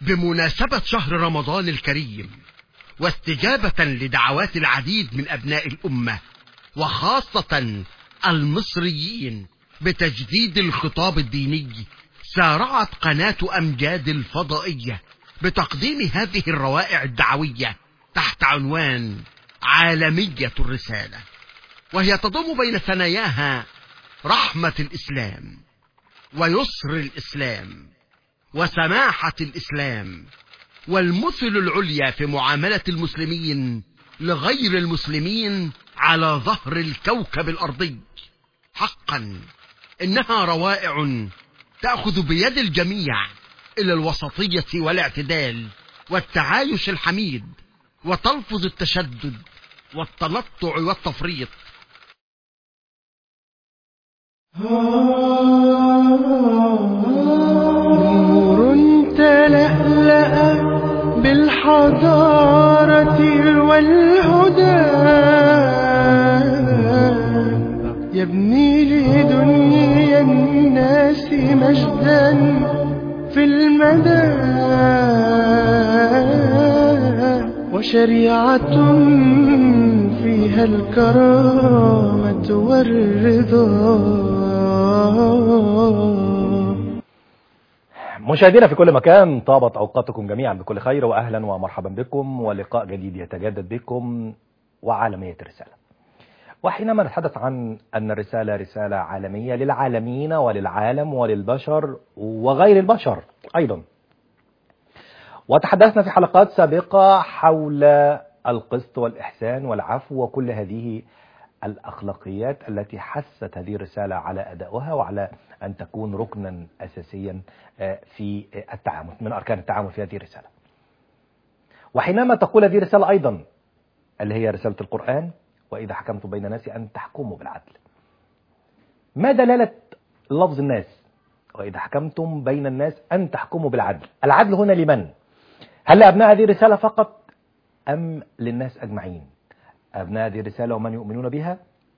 بمناسبة شهر رمضان الكريم واستجابة لدعوات العديد من أبناء الأمة وخاصة المصريين بتجديد الخطاب الديني سارعت قناة أمجاد الفضائية بتقديم هذه الروائع الدعوية تحت عنوان عالمية الرسالة وهي تضم بين ثناياها رحمة الإسلام ويسر الإسلام وسماحة الإسلام والمثل العليا في معاملة المسلمين لغير المسلمين على ظهر الكوكب الأرضي حقا إنها روائع تأخذ بيد الجميع إلى الوسطية والاعتدال والتعايش الحميد وتلفظ التشدد والتنطع والتفريط نور تلألأ بالحضارة والهدى يبني لدنيا الناس مجدا في المدى وشريعة فيها الكرامة والرضا مشاهدينا في كل مكان طابت اوقاتكم جميعا بكل خير واهلا ومرحبا بكم ولقاء جديد يتجدد بكم وعالميه الرساله. وحينما نتحدث عن ان الرساله رساله عالميه للعالمين وللعالم وللبشر وغير البشر ايضا. وتحدثنا في حلقات سابقه حول القسط والاحسان والعفو وكل هذه الاخلاقيات التي حثت هذه الرساله على ادائها وعلى ان تكون ركنا اساسيا في التعامل من اركان التعامل في هذه الرساله. وحينما تقول هذه الرساله ايضا اللي هي رساله القران واذا حكمتم بين الناس ان تحكموا بالعدل. ما دلاله لفظ الناس؟ واذا حكمتم بين الناس ان تحكموا بالعدل. العدل هنا لمن؟ هل لابناء هذه الرساله فقط ام للناس اجمعين؟ أبناء هذه الرسالة ومن يؤمنون بها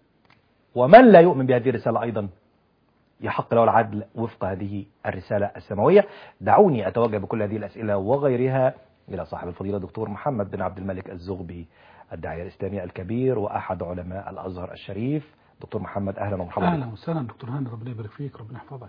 ومن لا يؤمن بهذه الرسالة أيضا يحق له العدل وفق هذه الرسالة السماوية دعوني أتوجه بكل هذه الأسئلة وغيرها إلى صاحب الفضيلة دكتور محمد بن عبد الملك الزغبي الداعية الإسلامي الكبير وأحد علماء الأزهر الشريف دكتور محمد أهلا ومرحبا اهلا وسهلا دكتور هاني ربنا يبارك فيك ربنا يحفظك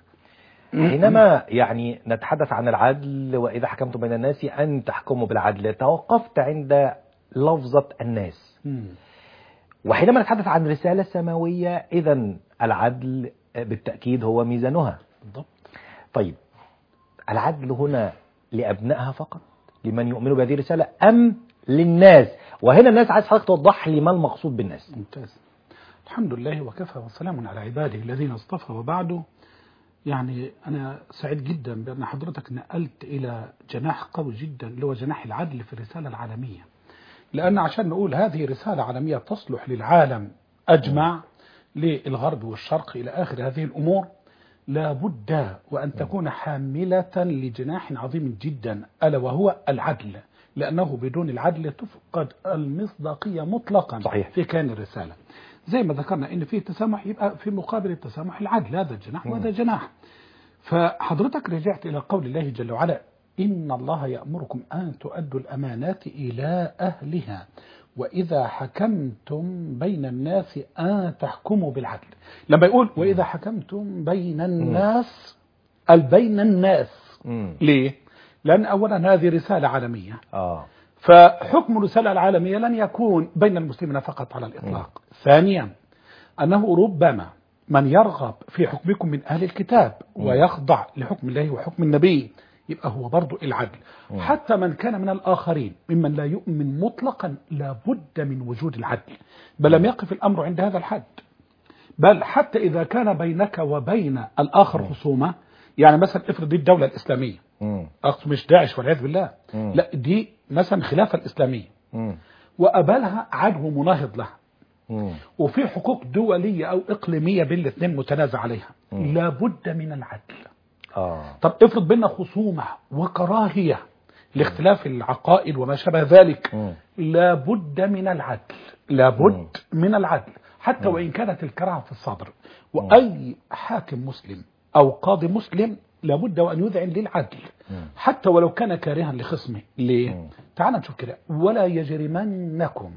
حينما يعني نتحدث عن العدل وإذا حكمتم بين الناس أن تحكموا بالعدل توقفت عند لفظة الناس مم. وحينما نتحدث عن رسالة سماوية إذا العدل بالتأكيد هو ميزانها بالضبط طيب العدل هنا لأبنائها فقط لمن يؤمنوا بهذه الرسالة أم للناس وهنا الناس عايز حضرتك توضح لي ما المقصود بالناس ممتاز الحمد لله وكفى وسلام على عباده الذين اصطفى وبعده يعني أنا سعيد جدا بأن حضرتك نقلت إلى جناح قوي جدا اللي هو جناح العدل في الرسالة العالمية لأن عشان نقول هذه رسالة عالمية تصلح للعالم أجمع للغرب والشرق إلى آخر هذه الأمور لابد وأن تكون حاملة لجناح عظيم جدا ألا وهو العدل لأنه بدون العدل تفقد المصداقية مطلقا صحيح. في كان الرسالة زي ما ذكرنا ان في تسامح يبقى في مقابل التسامح العدل هذا جناح وهذا جناح فحضرتك رجعت الى قول الله جل وعلا ان الله يامركم ان تؤدوا الامانات الى اهلها واذا حكمتم بين الناس ان تحكموا بالعدل لما يقول واذا حكمتم بين الناس بين الناس مم. ليه لان اولا هذه رساله عالميه آه فحكم الرسالة العالمية لن يكون بين المسلمين فقط على الإطلاق ثانيا أنه ربما من يرغب في حكمكم من أهل الكتاب ويخضع لحكم الله وحكم النبي يبقى هو برضو العدل حتى من كان من الآخرين ممن لا يؤمن مطلقا لابد من وجود العدل بل لم يقف الأمر عند هذا الحد بل حتى إذا كان بينك وبين الآخر خصومة يعني مثلا افرض دي الدولة الإسلامية مم. أقصد مش داعش والعياذ بالله مم. لا دي مثلا خلافة الإسلامية مم. وقبلها عدو مناهض لها مم. وفي حقوق دولية أو إقليمية بين الاثنين متنازع عليها لابد من العدل آه طب افرض بيننا خصومة وكراهية لاختلاف العقائد وما شابه ذلك مم. لابد من العدل لابد من العدل حتى وإن كانت الكراهة في الصدر وأي حاكم مسلم أو قاضي مسلم لابد وأن يذعن للعدل مم. حتى ولو كان كارها لخصمه ليه؟ مم. تعال نشوف كده ولا يجرمنكم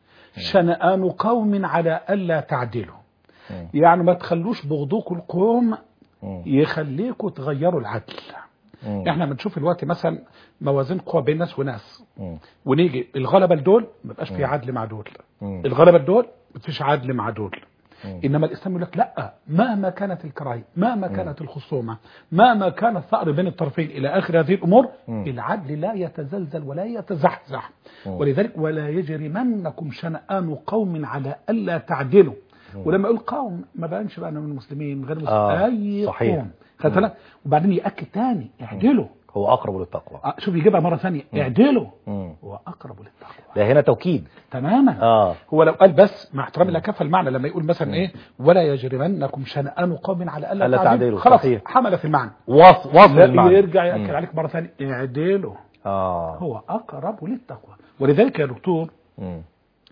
شنآن قوم على ألا تعدلوا مم. يعني ما تخلوش بغضوك القوم مم. يخليكوا تغيروا العدل مم. احنا بنشوف الوقت مثلا موازين قوى بين ناس وناس مم. ونيجي الغلبة لدول ما بقاش في عدل مع دول مم. الغلبة لدول ما فيش عدل مع دول مم. انما الاسلام يقول لك لا مهما كانت الكراهيه مهما كانت الخصومه مهما كان الثأر بين الطرفين الى اخر هذه الامور مم. العدل لا يتزلزل ولا يتزحزح مم. ولذلك ولا يجرمنكم شنآن قوم على الا تعدلوا ولما يقول قوم ما بانش بقى أنا من المسلمين غير المسلمين آه، اي صحيح. قوم خدت بالك؟ وبعدين ياكد تاني اعدلوا هو أقرب للتقوى آه، شوف يجيبها مره ثانيه اعدلوا مم. هو اقرب للتقوى ده هنا توكيد تماما اه هو لو قال بس مع احترامي لا كفى المعنى لما يقول مثلا ايه ولا يجرمنكم شنآن قوم على الا ألا تعدلوا تعدلوا، خلاص صحيح. حمل في المعنى وص وصل لا المعنى يرجع ياكد مم. عليك مره ثانيه اعدلوا اه هو اقرب للتقوى ولذلك يا دكتور مم.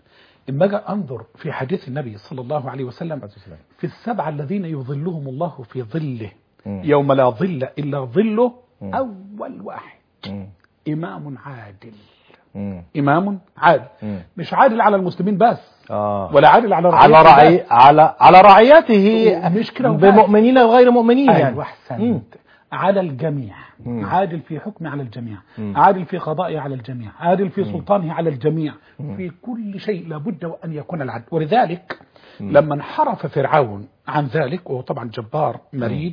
اما اجي انظر في حديث النبي صلى الله عليه وسلم في السبعه الذين يظلهم الله في ظله مم. يوم لا ظل الا ظله مم. اول واحد مم. امام عادل مم. امام عادل مم. مش عادل على المسلمين بس اه ولا عادل على على رعيته رعي بس. على على رعيته مش كده وبس. بمؤمنين وغير مؤمنين يعني ايوه احسنت على الجميع مم. عادل في حكمه على الجميع مم. عادل في قضائه على الجميع عادل في سلطانه على الجميع في كل شيء لابد وان يكون العدل ولذلك لما انحرف فرعون عن ذلك وهو طبعا جبار مريد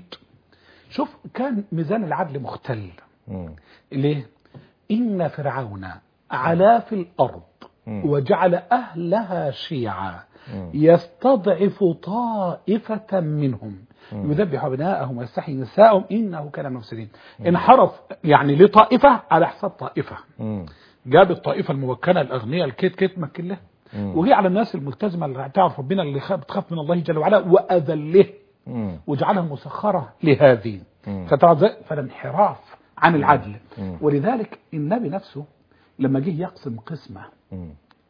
شوف كان ميزان العدل مختل مم. ليه إن فرعون علا في الأرض مم. وجعل أهلها شيعا مم. يستضعف طائفة منهم يذبح أبناءهم ويستحيي نساءهم إنه كان من المفسدين انحرف يعني لطائفة على حساب طائفة مم. جاب الطائفة الموكلة الأغنياء الكيت كيت مكن له مم. وجي على الناس الملتزمة اللي تعرف ربنا اللي خاف- بتخاف من الله جل وعلا وأذله مم. وجعلها مسخرة لهذه مم. فتعرف ازاي؟ فالانحراف عن العدل مم. ولذلك النبي نفسه لما جه يقسم قسمة مم.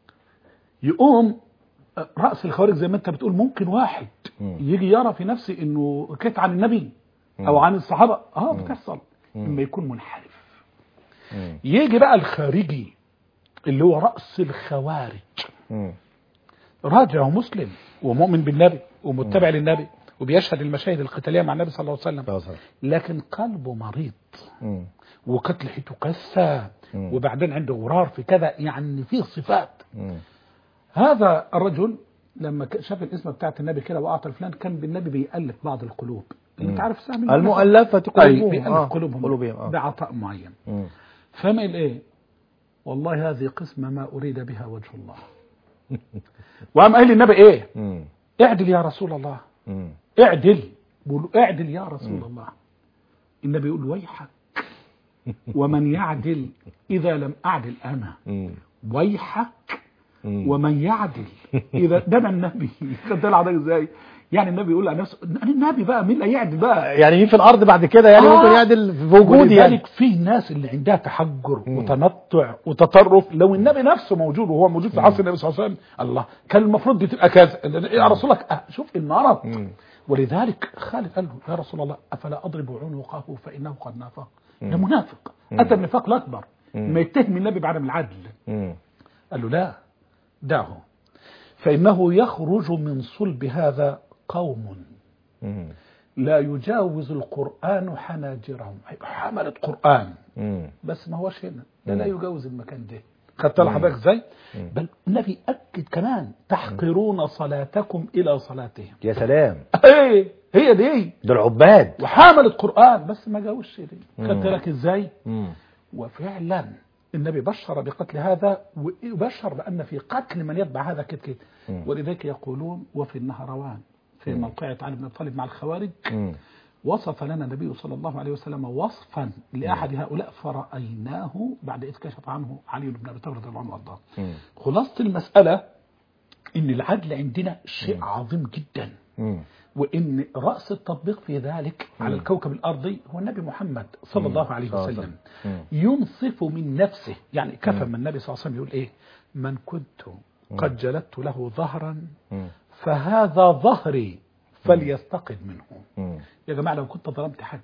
يقوم رأس الخوارج زي ما انت بتقول ممكن واحد مم. يجي يرى في نفسه انه كت عن النبي او عن الصحابة اه بتحصل لما يكون منحرف مم. يجي بقى الخارجي اللي هو رأس الخوارج مم. راجع ومسلم ومؤمن بالنبي ومتبع للنبي وبيشهد المشاهد القتالية مع النبي صلى الله عليه وسلم خلاص. لكن قلبه مريض مم. وكانت لحيته كسة مم. وبعدين عنده غرار في كذا يعني فيه صفات مم. هذا الرجل لما ك- شاف الاسم بتاعت النبي كده وأعطى فلان كان بالنبي بيألف بعض القلوب انت عارف سهم المؤلفة أي قلوبهم بيألف آه. قلوبهم قلوبهم آه. بعطاء معين مم. فما ايه والله هذه قسمة ما أريد بها وجه الله وقام قال للنبي ايه مم. اعدل يا رسول الله مم. اعدل بيقول له اعدل يا رسول الله النبي يقول ويحك ومن يعدل إذا لم أعدل أنا مم. ويحك مم. ومن يعدل إذا ده من النبي خدت بالك حضرتك ازاي يعني النبي يقول على نفسه أنا النبي بقى مين اللي هيعدل بقى يعني مين في الارض بعد كده يعني آه. ممكن يعدل في وجودي يعني ولذلك في ناس اللي عندها تحجر وتنطع وتطرف لو النبي نفسه موجود وهو موجود في عصر النبي صلى الله عليه وسلم الله كان المفروض دي تبقى كذا يا رسول الله أه، شوف المرض مم. ولذلك خالد قال له يا رسول الله افلا اضرب عنقه فانه قد نافق ده منافق اتى النفاق الاكبر ما يتهم النبي بعدم العدل مم. قال له لا دعه فانه يخرج من صلب هذا قوم مم. لا يجاوز القرآن حناجرهم هيبقى حملة قرآن مم. بس ما هوش هنا ده مم. لا يجاوز المكان ده خدت بالك حضرتك ازاي مم. بل النبي أكد كمان تحقرون صلاتكم إلى صلاتهم يا سلام ايه هي دي دول عباد وحاملة قرآن بس ما جاوزش دي مم. خدت بالك ازاي مم. وفعلا النبي بشر بقتل هذا وبشر بأن في قتل من يتبع هذا كت كت مم. ولذلك يقولون وفي النهروان في موقعة علي بن أبي طالب مع الخوارج مم. وصف لنا النبي صلى الله عليه وسلم وصفا لأحد هؤلاء فرأيناه بعد إذ كشف عنه علي بن أبي طالب رضي الله عنه وأرضاه مم. خلاصة المسألة إن العدل عندنا شيء عظيم جدا مم. وإن رأس التطبيق في ذلك على الكوكب الأرضي هو النبي محمد صلى الله عليه صلى الله عليه وسلم مم. ينصف من نفسه يعني كفى من النبي صلى الله عليه وسلم يقول إيه من كنت قد جلدت له ظهرا مم. فهذا ظهري فليستقد منه مم. يا جماعة لو كنت ظلمت حد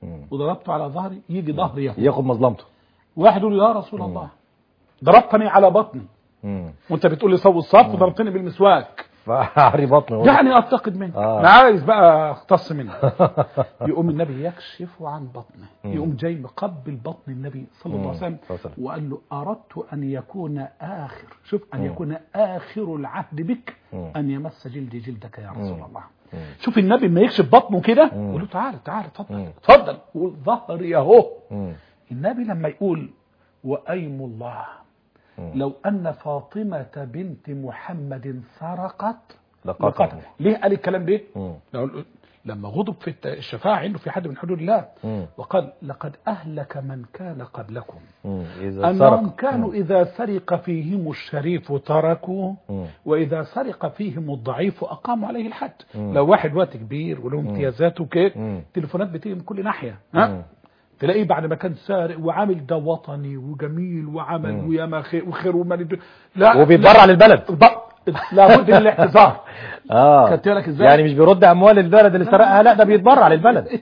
مم. وضربته على ظهري يجي ظهري يهو ياخد مظلمته واحد يقول له يا رسول الله ضربتني على بطني مم. وانت بتقول لي صوب الصف وضربتني بالمسواك فعري بطنه يعني افتقد منه آه. انا عايز بقى اختص منه يقوم النبي يكشف عن بطنه مم. يقوم جاي مقبل بطن النبي صلى الله عليه وسلم صلى الله عليه وسلم. وقال له اردت ان يكون اخر شوف ان مم. يكون اخر العهد بك مم. ان يمس جلدي جلدك يا رسول مم. الله مم. شوف النبي لما يكشف بطنه كده مم. يقول له تعالى تعالى اتفضل مم. اتفضل يقول ظهري اهو مم. النبي لما يقول وايم الله مم. لو ان فاطمه بنت محمد سرقت لقطعه. لقطع. ليه قال الكلام ده مم. لو- لما غضب في الت- الشفاعة عنده في حد من حدود الله مم. وقال لقد أهلك من كان قبلكم مم. إذا أنهم سرق. كانوا مم. إذا سرق فيهم الشريف تركوه مم. وإذا سرق فيهم الضعيف أقاموا عليه الحد مم. لو واحد وقت كبير وله امتيازات وكده مم. تليفونات بتيجي من كل ناحية مم. ها تلاقيه بعد ما كان سارق وعامل ده وطني وجميل وعمل مم. ويا ما خير وخير ومال الدنيا. لا وبيتبرع للبلد لا لابد من الاعتذار اه خدت بالك ازاي؟ يعني مش بيرد اموال البلد اللي سرقها لا ده بيتبرع للبلد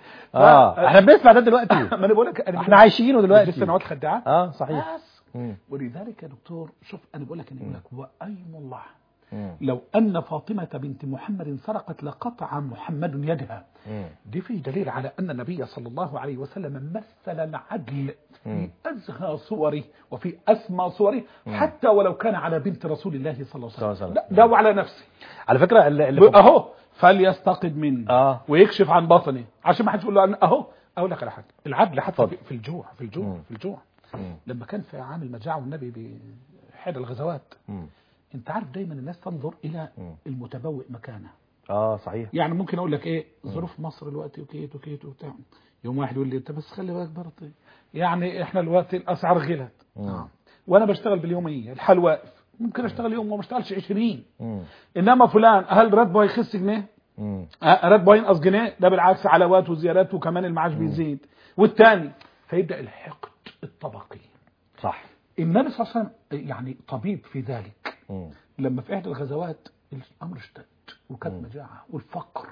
اه احنا بنسمع ده دلوقتي ما انا بقول لك انا احنا عايشينه دلوقتي دلوقتي في سنوات خداعه اه صحيح بس مم. ولذلك يا دكتور شوف انا بقول لك انا بقول لك وايم الله مم. لو ان فاطمه بنت محمد سرقت لقطع محمد يدها مم. دي فيه دليل على ان النبي صلى الله عليه وسلم مثل العدل في مم. ازهى صوره وفي اسمى صوره حتى ولو كان على بنت رسول الله صلى الله صلى عليه الله عليه وسلم لا وسلم. ده وعلى نفسه على فكره اللي اللي اهو فليستقد مني اه ويكشف عن بطني عشان ما حدش يقول له أنا اهو اقول لك على حاجه العدل حتى اتفضل. في في الجوع في الجوع مم. في الجوع مم. لما كان في عام المجاعه والنبي بحد الغزوات مم. انت عارف دايما الناس تنظر الى مم. المتبوئ مكانه اه صحيح يعني ممكن اقول لك ايه ظروف مصر الوقت وكيت وكيت وبتاع يوم واحد يقول لي انت بس خلي بالك برضه يعني احنا الوقت الاسعار غلت مم. آه. وانا بشتغل باليوميه الحال واقف ممكن اشتغل يوم وما اشتغلش 20 مم. انما فلان هل راتبه هيخس جنيه؟ مم. آه، راتبه ينقص جنيه ده بالعكس علاوات وزيادات وكمان المعاش بيزيد والتاني فيبدا الحقد الطبقي صح النبي صلى الله عليه وسلم يعني طبيب في ذلك مم. لما في احدى الغزوات الامر اشتد وكانت مم. مجاعه والفقر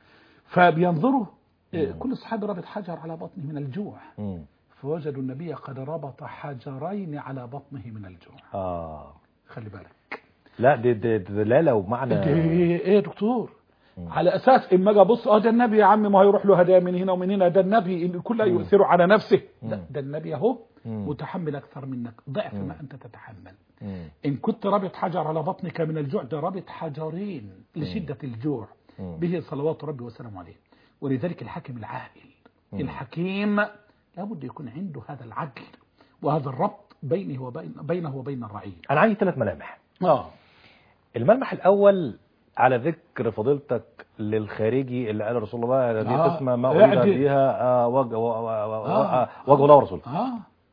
فبينظروا آه، كل الصحابه ربط حجر على بطنه من الجوع مم. فوجدوا النبي قد ربط حجرين على بطنه من الجوع اه خلي بالك لا دي دي دي دلاله ومعنى ده ايه يا دكتور على اساس اما اجي ابص اه ده النبي يا عم ما هيروح له هدايا من هنا ومن هنا ده النبي اللي كله يؤثر على نفسه لا مم. ده النبي اهو مم. متحمل اكثر منك ضعف مم. ما انت تتحمل مم. ان كنت رابط حجر على بطنك من الجوع ده رابط حجرين لشده الجوع مم. به صلوات ربي وسلامه عليه ولذلك الحاكم العاقل مم. الحكيم لابد يكون عنده هذا العدل وهذا الربط بينه وبين بينه وبين الرعيه انا عندي ثلاث ملامح اه الملمح الاول على ذكر فضيلتك للخارجي اللي قال رسول الله دي آه. قسمه ما اريد اعدل. بها آه، وجه و- و- و- آه. آه، وجه الله ورسوله اه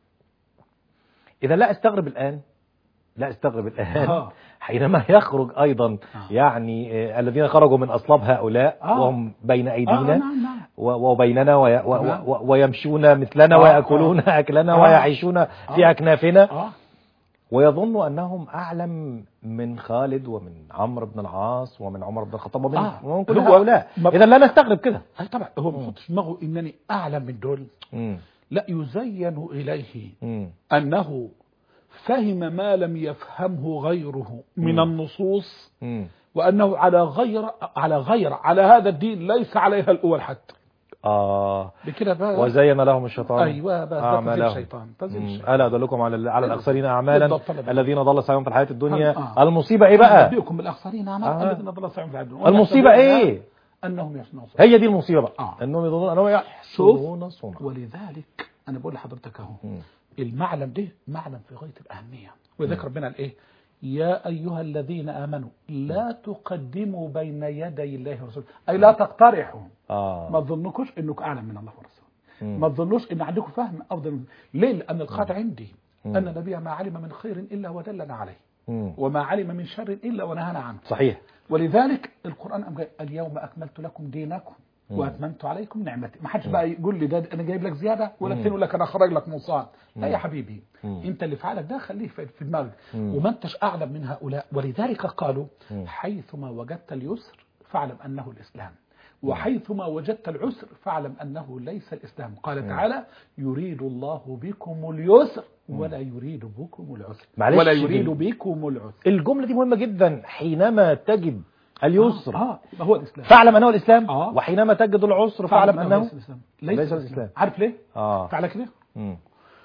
اذا لا استغرب الان لا استغرب الان آه. حينما يخرج ايضا آه. يعني آه، الذين خرجوا من اصلاب هؤلاء آه. وهم بين آه، ايدينا نعم نعم و- وبيننا وي و- تمام. و- ويمشون مثلنا آه، ويأكلون أكلنا آه. ويعيشون في آه. أكنافنا اه ويظن أنهم أعلم من خالد ومن عمرو بن العاص ومن عمر بن الخطاب ومن, آه. ومن كل هو هؤلاء ما- إذا لا نستغرب كده اي طبعا هو ما يحطش في دماغه انني اعلم من دول مم. لا يزين اليه مم. انه فهم ما لم يفهمه غيره من مم. النصوص مم. وانه على غير على غير على هذا الدين ليس عليها الاول حتى آه بكده بقى وزين لهم الشيطان ايوه بس ده تزيل أعمالهم الشيطان تزيل مم. الشيطان ألا أدلكم على على الأخسرين أعمالا بالضبط، بالضبط. الذين ضل سعيهم في الحياة الدنيا آه. المصيبة إيه بقى نبئكم بالاخسرين اعمال آه. الذين ضل سعيهم في العدل المصيبة إيه انهم يصنعون هي دي المصيبة بقى آه. أنهم يظنون أنهم يحسنون صنعا ولذلك انا بقول لحضرتك اهو مم. المعلم ده معلم في غايه الاهميه وذكر ربنا قال ايه يا ايها الذين امنوا لا تقدموا بين يدي الله ورسوله اي لا تقترحوا ما آه تظنكوش انك اعلم من الله ورسوله مم. ما تظنوش ان عندكم فهم افضل من ليه لان القاعده عندي مم. ان النبي ما علم من خير الا ودلنا عليه مم. وما علم من شر الا ونهانا عنه صحيح ولذلك القران قام جاي اليوم اكملت لكم دينكم واتممت عليكم نعمتي ما حدش بقى يقول لي ده انا جايب لك زياده ولا الثاني يقول لك انا خرج لك نصان لا يا حبيبي مم. انت اللي فعلك ده خليه في في دماغك مم. وما انتش اعلم من هؤلاء ولذلك قالوا مم. حيثما وجدت اليسر فاعلم انه الاسلام وحيثما وجدت العسر فاعلم أنه ليس الإسلام قال تعالى يريد الله بكم اليسر ولا يريد بكم العسر معلش ولا دي- يريد بكم العسر الجملة دي مهمة جدا حينما تجد اليسر اه يبقى هو الإسلام فاعلم أنه الإسلام آه. وحينما تجد العسر فاعلم أنه ليس الإسلام ليس, ليس الإسلام. الإسلام. عارف ليه؟ آه تعالى كده مم.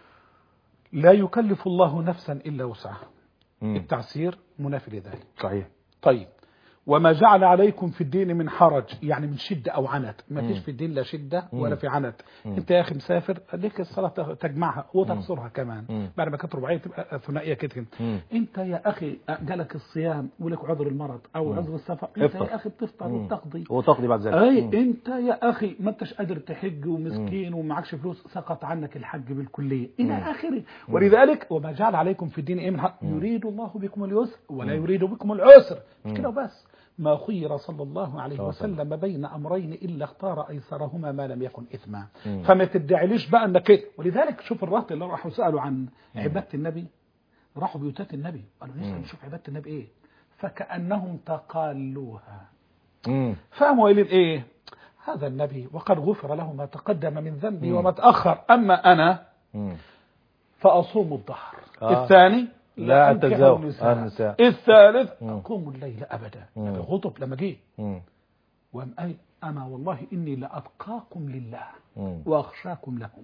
لا يكلف الله نفسا إلا وسعها مم. التعسير منافي لذلك صحيح طيب وما جعل عليكم في الدين من حرج يعني من شدة أو عنت ما فيش في الدين لا شدة ولا في عنت أنت يا أخي مسافر ليك الصلاة تجمعها وتقصرها كمان مم. بعد ما كانت رباعية تبقى ثنائية كده مم. أنت يا أخي جالك الصيام ولك عذر المرض أو عذر السفر أنت افطر. يا أخي بتفطر مم. وتقضي وتقضي بعد ذلك اي مم. انت يا اخي ما انتش قادر تحج ومسكين ومعكش فلوس سقط عنك الحج بالكليه الى اخره ولذلك وما جعل عليكم في الدين ايه من حق يريد الله بكم اليسر ولا يريد بكم العسر مش كده وبس ما خير صلى الله عليه وسلم بين امرين الا اختار ايسرهما ما لم يكن اثما فما تدعيليش بقى انك كده ولذلك شوف الرهط اللي راحوا سالوا عن عباده النبي راحوا بيوتات النبي قالوا نسال نشوف عباده النبي ايه فكانهم تقالوها مم. فهموا قايلين ايه هذا النبي وقد غفر له ما تقدم من ذنبي وما تأخر أما أنا مم. فأصوم الظهر آه. الثاني لا أنكح أتزوج. النساء. النساء. الثالث مم. أقوم الليل أبدا مم. النبي غضب لما جه مم. وأم أي أما والله إني لأتقاكم لله مم. وأخشاكم لهم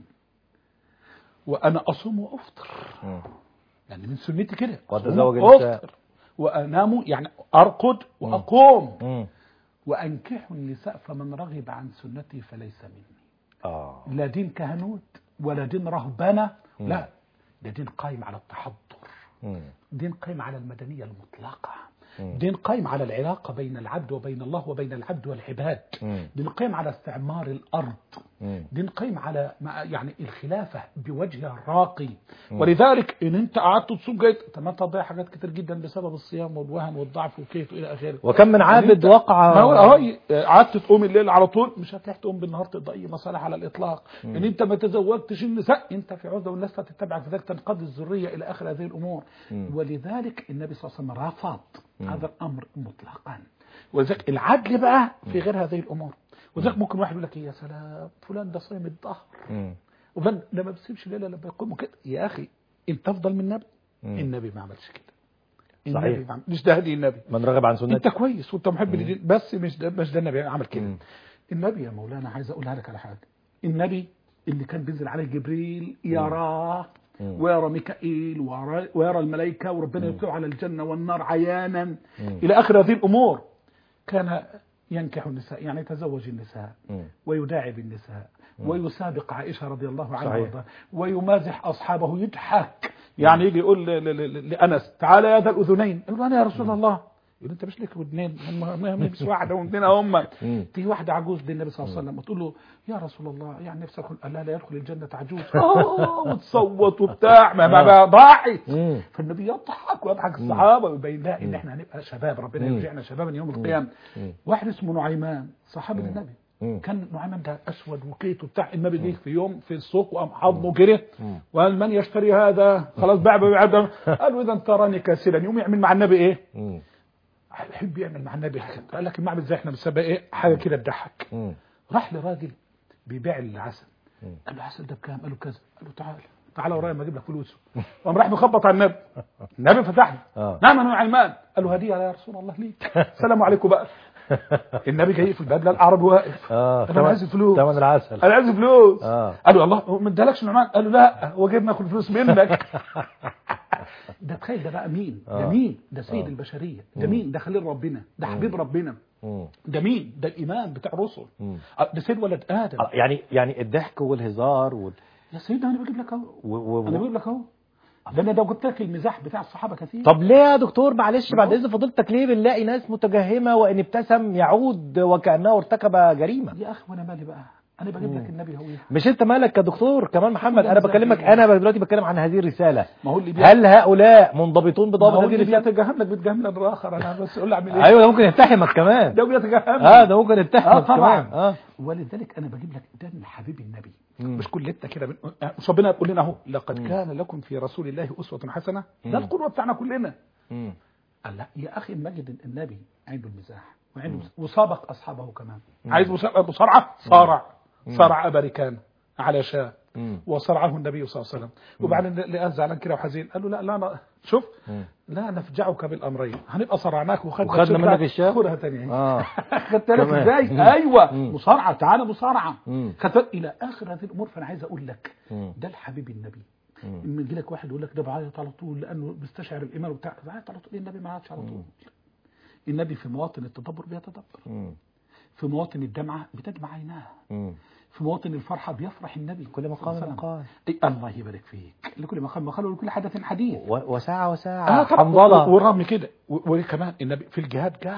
وأنا أصوم وأفطر مم. يعني من سنتي كده وأتزوج أصوم النساء. وأفطر وأنام يعني أرقد وأقوم مم. وأنكحوا النساء فمن رغب عن سنتي فليس مني آه لا دين كهنوت ولا دين رهبنة لا ده دين قائم على التحضر مم. دين قائم على المدنية المطلقة مم. دين قائم على العلاقة بين العبد وبين الله وبين العبد والعباد مم. دين قائم على استعمار الأرض مم. دين قائم على مع- يعني الخلافة بوجهها الراقي ولذلك ان انت قعدت تصوم جيد طب ما انت هتضيع حاجات كتير جدا بسبب الصيام والوهن والضعف وكيف الى اخره وكم من عابد أنت- وقع ما هو اهو قعدت تقوم الليل على طول مش هتلاقي تقوم بالنهار تقضي اي مصالح على الاطلاق ان انت ما تزوجتش النساء انت في عزله والناس لا تتبعك فذلك تنقضي الذريه الى اخر هذه الامور ولذلك النبي صلى الله عليه وسلم رفض هذا الامر مطلقا ولذلك العدل بقى في غير هذه الامور ولذلك ممكن واحد يقول لك يا سلام فلان ده صايم الظهر مم. وفلان ده ما بيسيبش ليله لما يقوم كده يا اخي انت افضل من النبي مم. النبي ما عملش كده صحيح. النبي ما عمل- مش ده هدي النبي من رغب عن انت سنتي كويس وانت محب للدين بس مش ده مش ده النبي عمل كده مم. النبي يا مولانا عايز اقولها لك على حاجه النبي اللي كان بينزل عليه جبريل يراه مم. ويرى ميكائيل ويرى- ويرى الملائكه وربنا يطلع على الجنه والنار عيانا الى اخر هذه الامور كان ينكح النساء يعني يتزوج النساء مم. ويداعب النساء ويسابق عائشة رضي الله عنها صحيح. وارضاها ويمازح أصحابه يضحك يعني يجي يقول ل- ل- ل- لأنس تعالى يا ذا الأذنين يقول له أنا يا رسول الله يقول أنت مش لك ودنين هم هم مش واحدة واثنين هم مم. تيجي واحدة عجوز للنبي صلى الله عليه وسلم وتقول له يا رسول الله يعني نفسي أدخل قال لا لا يدخل الجنة عجوز آه وتصوت وبتاع ما ما ما ضاعت مم. فالنبي يضحك ويضحك الصحابه ويبين لها ان احنا هنبقى شباب ربنا مم. يرجعنا شبابا يوم القيامه مم. واحد اسمه نعيمان صحابي النبي مم. كان نعيمان ده اسود وكيت وبتاع النبي جه في يوم في السوق وقام حضنه جري وقال من يشتري هذا خلاص باع باع باع. قالوا اذا تراني كاسلا يوم يعمل مع النبي ايه؟ مم. يحب يعمل مع النبي حاجة. قال لك المعبد زي احنا بنسميها ايه؟ حاجه كده تضحك مم. راح لراجل بيبيع العسل قال له العسل ده بكام؟ قال له كذا قال له تعال تعال ورايا ما اجيب لك فلوسه قام راح مخبط على النبي النبي فتح له آه. نعم انا عيمان قال له هديه يا رسول الله ليك السلام عليكم بقى النبي جاي في البدله الاعرابي واقف اه طب انا عايز فلوس ثمن العسل انا عايز فلوس آه. قال له الله هو ما ادالكش نعمان قال له لا هو جايب ناخد فلوس منك ده تخيل ده بقى مين ده آه. مين ده سيد البشريه ده مين ده خليل ربنا ده حبيب ربنا مم. ده مين ده الامام بتاع الرسل مم. آه، ده سيد ولد ادم آه، يعني يعني الضحك والهزار وال... يا سيدنا انا بجيب لك اهو و... و... انا و... بجيب لك اهو ده انا لو جبت لك المزاح بتاع الصحابه كثير طب ليه يا دكتور معلش بعد اذن فضيلتك ليه بنلاقي ناس متجهمه وان ابتسم يعود وكانه ارتكب جريمه يا اخي وانا مالي بقى انا بجيب لك النبي هو مش انت مالك كدكتور كمان محمد انا ده بكلمك مزاح. انا دلوقتي بتكلم عن هذه الرساله ما هو اللي بي... هل هؤلاء منضبطون ما بضابط هو هذه اللي الرساله بيتجهم لك بيتجهم لك اخر انا بس اقول له اعمل ايه ايوه ده ممكن يتهمك كمان ده بيتجهم اه ده ممكن يتهمك اه طبعا كمان اه ولذلك انا بجيب لك ده من حبيب النبي مم. مش كلنا كده بن... آه، مش ربنا يقول لنا اهو لقد كان لكم في رسول الله اسوه حسنه ده القدوه بتاعنا كلنا مم. قال لا يا اخي مجد النبي عنده المزاح وعنده وسابق اصحابه كمان عايز مسا- مصارعه صارع صارع ابريكان على شاه مم. وصرعه النبي صلى الله عليه وسلم وبعدين لقاه زعلان كده وحزين قال له لا لا أنا شوف لا نفجعك بالامرين هنبقى صرعناك وخدنا وخدنا الشركة، منك الشاه؟ خدها تاني اه خدت بالك تمام. ازاي ايوه مم. مصارعه تعالى مصارعه مم. خدت بالك؟ الى اخر هذه الامور فانا عايز اقول لك مم. ده الحبيب النبي مم. لما يجي لك واحد يقول لك ده بعيط على طول لانه بيستشعر الايمان وبتاع بعيط على طول النبي ما عادش على طول النبي في مواطن التدبر بيتدبر مم. في مواطن الدمعه بتدمع عيناه مم. في مواطن الفرحه بيفرح النبي كل مقام صلى الله عليه وسلم. مقال. إيه، الله يبارك فيك لكل مقام مقال ولكل حدث حديث و- وساعة وساعة اه طبعا حنظلة ورغم كده و- وكمان النبي في الجهاد جاهد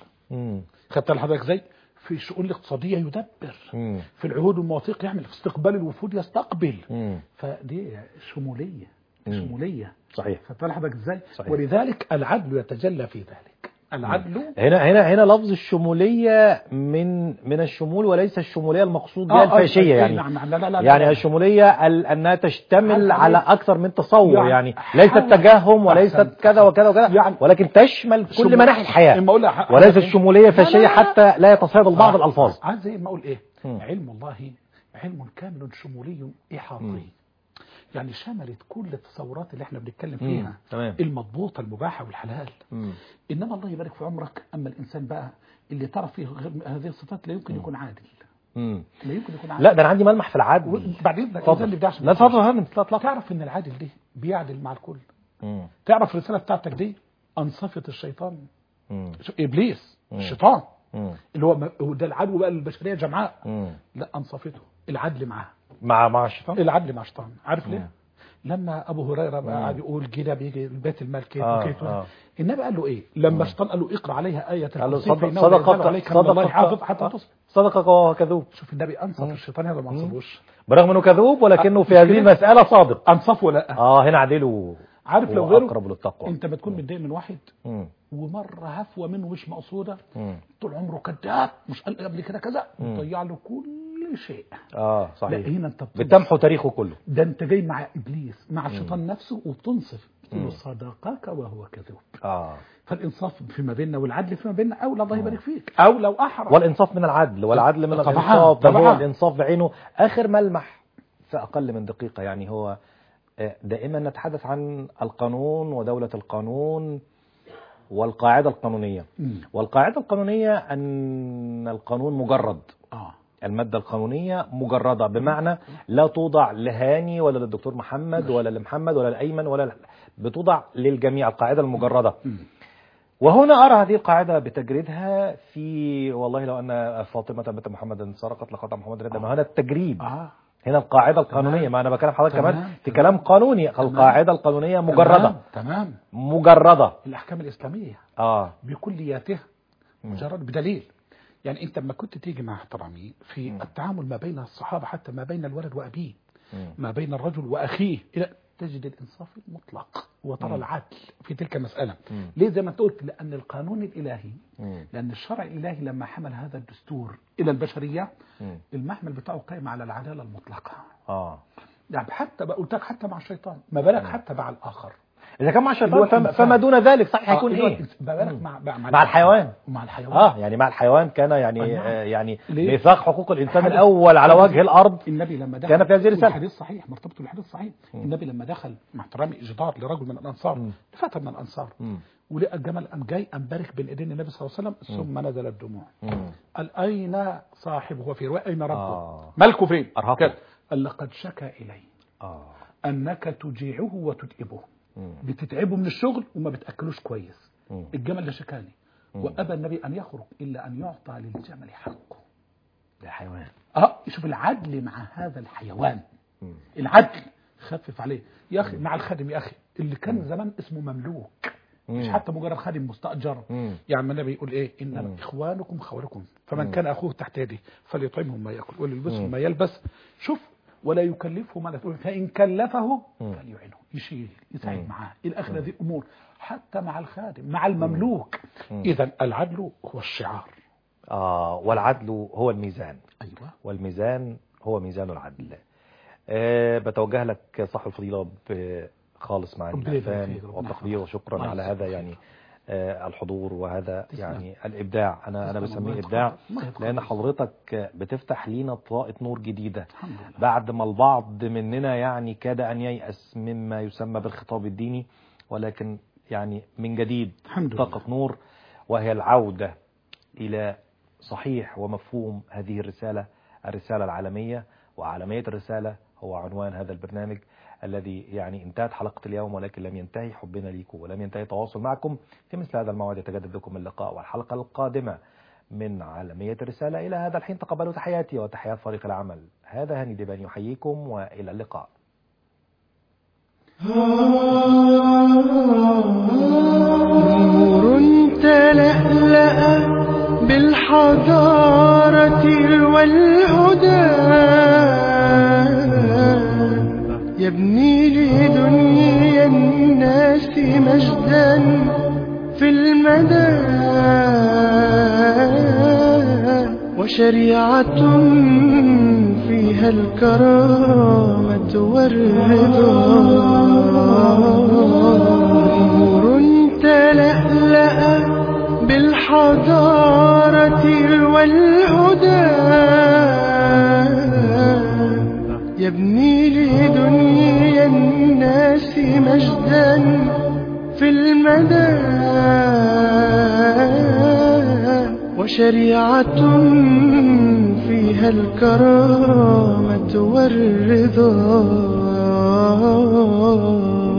مم. خدت لحضرتك ازاي في الشؤون الاقتصاديه يدبر مم. في العهود والمواثيق يعمل في استقبال الوفود يستقبل مم. فدي شموليه مم. شموليه صحيح خدت لحضرتك ازاي صحيح. ولذلك العدل يتجلى في ذلك العدل هنا هنا هنا لفظ الشمولية من من الشمول وليس الشمولية المقصود بها آه، آه، الفاشية آه، يعني نعم نعم لا لا لا يعني لا. الشمولية ال- أنها تشتمل حاجة على عليك. أكثر من تصور يعني يعني ليست حاول- تجهم وليست أحسنت. كذا وكذا وكذا يعني ولكن تشمل كل شمول- مناحي الحياة إما أقول لها- وليس حاجة- الشمولية لا، فاشية لا، لا. حتى لا يتصادم بعض الألفاظ عايز زي ما اقول ايه مم. علم الله علم كامل شمولي احاطي يعني شملت كل التصورات اللي احنا بنتكلم فيها تمام. المضبوطه المباحه والحلال مم. انما الله يبارك في عمرك اما الانسان بقى اللي ترى فيه غير هذه الصفات لا يمكن يكون عادل مم. لا يمكن يكون عادل لا ده أنا عندي ملمح في العدل وبعدين ده اتفضل اللي بدعش لا اتفضل يا فندم لا اطلق تعرف ان العادل ده بيعدل مع الكل مم. تعرف الرساله بتاعتك دي انصفت الشيطان مم. شو- ابليس الشيطان مم. اللي هو م- هو ده العدو بقى للبشريه جمعاء مم. لا انصفته العدل معاه مع مع الشيطان العدل مع الشيطان عارف ليه؟ لما ابو هريره بقى قاعد يقول كده بيجي بيت المال كيف آه، وكيف آه. النبي قال له ايه؟ لما الشيطان قال له اقرا عليها ايه قال له الكرسي صدق فإنه لا يزال صدقك عليك من الله حافظ حتى صدقك تصبح صدقك وهو كذوب شوف النبي انصف الشيطان هذا ما انصفوش برغم انه كذوب ولكنه في مش هذه كده؟ المسألة صادق انصف ولا اه هنا عدله عارف لو هو غيره اقرب للتقوى انت بتكون متضايق من واحد مم. ومره هفوه منه مش مقصوده مم. طول عمره كذاب مش قال قبل كده كذا وتضيع له كل شيء اه لا صحيح هنا انت بتنصف. بتمحو تاريخه كله ده انت جاي مع ابليس مع الشيطان نفسه وبتنصف تقول له صدقك وهو كذوب اه فالانصاف فيما بيننا والعدل فيما بيننا اولى الله يبارك فيك او لو احرى والانصاف من العدل والعدل من طبعاً، الانصاف بل هو طبعاً. الانصاف بعينه اخر ملمح في اقل من دقيقة يعني هو آه، دائما نتحدث عن القانون ودولة القانون والقاعدة القانونية مم. والقاعدة القانونية أن القانون مجرد اه المادة القانونية مجردة بمعنى لا توضع لهاني ولا للدكتور محمد ولا لمحمد ولا لأيمن ولا ل... بتوضع للجميع القاعدة المجردة مم. وهنا أرى هذه القاعدة بتجريدها في والله لو أن فاطمة بنت محمد سرقت لقطع محمد ردا ما هنا التجريد اه هنا القاعدة القانونية ما أنا بكلم حضرتك تمام. كمان في كلام قانوني القاعدة القانونية مجردة تمام. تمام مجردة الاحكام الاسلاميه آه بكلياتها مجرد بدليل يعني انت لما كنت تيجي مع احترامي في التعامل ما بين الصحابه حتى ما بين الولد وابيه مم. ما بين الرجل واخيه الى تجد الانصاف المطلق وترى العدل في تلك المساله مم. ليه زي ما أنت قلت لان القانون الالهي مم. لان الشرع الالهي لما حمل هذا الدستور الى البشريه مم. المحمل بتاعه قائم على العداله المطلقه آه يعني حتى بقى قلت لك حتى مع الشيطان ما بالك حتى مع الاخر إذا كان مع اللي الشيطان هو فما, الإنسان. فما دون ذلك صحيح آه، هيكون اللي هو إيه؟ الإنس- ما بالك مع مع, مع الحيوان. مع الحيوان اه يعني مع الحيوان كان يعني أي نعم. آه يعني ليه؟ ميثاق حقوق الانسان حدث- الاول على حدث- وجه الارض النبي لما دخل كان في هذه الرسالة. الحديث صحيح مرتبط بالحديث صحيح النبي لما دخل مع احترامي جدار لرجل من الانصار فتى من الانصار مم. ولقى الجمل قام جاي قام بارك بين ايدين النبي صلى الله عليه وسلم ثم نزل الدموع مم. قال اين صاحبه وفي روايه اين ربه آه. ملكه فين أرهقه. كده. قال لقد شكا الي اه انك تجيعه وتدئبه مم. بتتعبه من الشغل وما بتاكلوش كويس مم. الجمل ده شكاني وابى النبي ان يخرج الا ان يعطى للجمل حقه ده حيوان اه شوف العدل مع هذا الحيوان مم. العدل خفف عليه يا اخي مع الخادم يا اخي اللي كان زمان اسمه مملوك مش مم. حتى مجرد خادم مستاجر مم. يعني النبي يقول ايه ان اخوانكم خولكم فمن كان اخوه تحت يده فليطعمهم ما ياكل وليلبسهم ما يلبس شوف ولا يكلفه ما لا تقول فان كلفه فليعنه يشيل يساعد معاه الى اخر هذه الامور حتى مع الخادم مع المملوك اذا العدل هو الشعار اه والعدل هو الميزان ايوه والميزان هو ميزان العدل آه بتوجه لك صاحب الفضيلة ب- خالص مع ربنا يبارك الإحسان فيك، ربنا والتقدير يحفظك. وشكرا الله على يجزاك هذا خير. يعني آه، الحضور وهذا تسلم. يعني الابداع انا انا تسلم بسميه الله ابداع يتقبل. الله يتقبل. لان حضرتك بتفتح لينا طاقه نور جديده الحمد لله بعد ما البعض مننا يعني كاد ان ييأس مما يسمى بالخطاب الديني ولكن يعني من جديد الحمد لله طاقة نور وهي العودة إلى صحيح ومفهوم هذه الرسالة الرسالة العالمية وعالمية الرسالة هو عنوان هذا البرنامج الذي يعني انتهت حلقة اليوم ولكن لم ينتهي حبنا ليكم ولم ينتهي التواصل معكم في مثل هذا الموعد يتجدد لكم اللقاء والحلقة القادمة من عالمية الرسالة إلى هذا الحين تقبلوا تحياتي وتحيات فريق العمل هذا هاني دبان يحييكم وإلى اللقاء نور تلألأ بالحضارة والهدى يبني لدنيا الناس مجدا في المدى وشريعة فيها الكرامة والرضا نور تلألأ بالحضارة والهدى يبني لدنيا الناس مجدا في المدى وشريعة فيها الكرامة والرضا